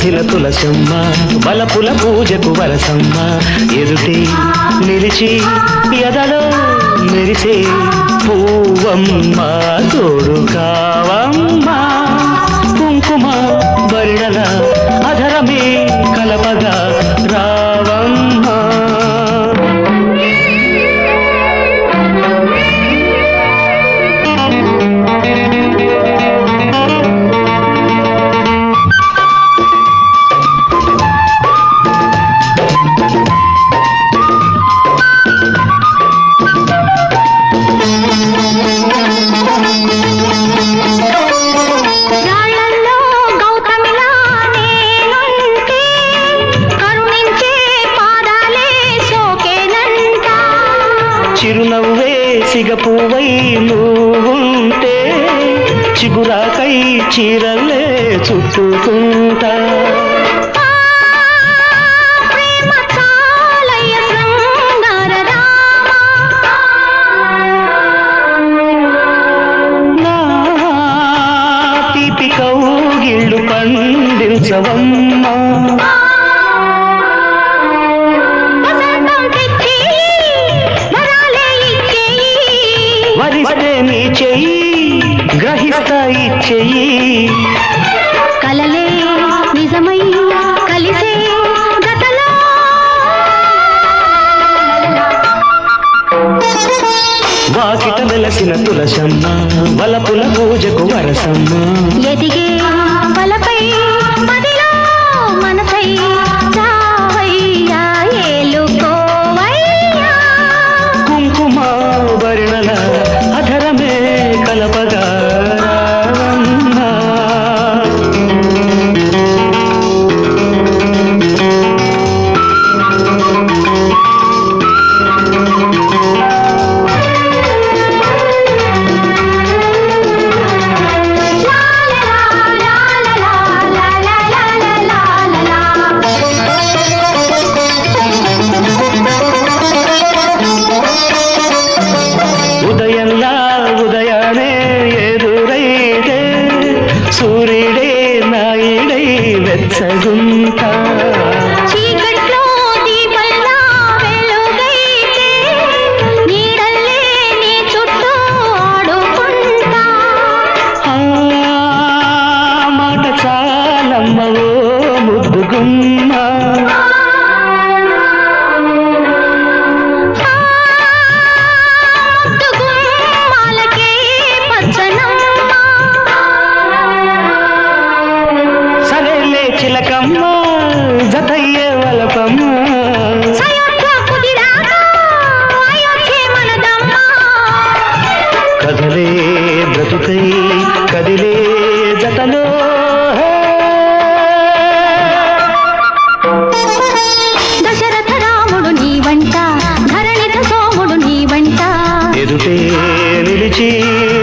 వెలసిన తులసమ్మ బలపుల పూజకు వరసమ్మ ఎదుటే నిలిచి ఎదలో మెరిసే పూవమ్మ తోడు కావమ్మ కుంకుమ బరిడల అధరమే కలపగా రావమ్మ రాళ్ళల్లో గౌతమిలా నేనుంటే కరుణించే పాదాలే సోకేనంట చిరునవ్వే సిగపువ్వై నువ్వుంటే చిగురాకై చీరలే చుట్టుకుంటా ఆ ప్రేమ చాలయ్య నా తీపి కౌగిళ్ళు పండించవమ్మా వసంతం తెచ్చి వరాలే ఇచ్చేయి వరిస్తే నీ చెయ్యి గ్రహిస్తా చెయ్యి కలలే నిజమై కలిసే గతలో వాకిట వెలసిన తులసమ్మ వలపుల పూజకు వరసమ్మ ఎదిగే బలపై మదిలో మనసై చావయ్యా ఏలుకోవయ్యా కుంకుమ వర్ణల అధరమే కలపగా రావమ్మా. ఉదయంలా ఉదయానే ఎదురైతే సూర్యుడే నాయుడై వెచ్చగుంటా చీకట్లో దీపంలా వెలుగైతే నీడల్లే నీ చుట్టూ ఆడుకుంటా ఆ మాట చాలమ్మ ఓ ముద్దుగుమ్మ ముద్దుగుమ్మాలకే పచ్చనమ్మ సరేలే చిలకమ్మ జతయ్యే వలపమ్మ సయోధ్య కుదిరాక అయోధ్యే మనదమ్మ కదలే బ్రతుకై కదిలే జతలో దశరథ రాముడు నీ వంట ధరణిత సోముడు నీ వంట ఎదుటే నిలిచి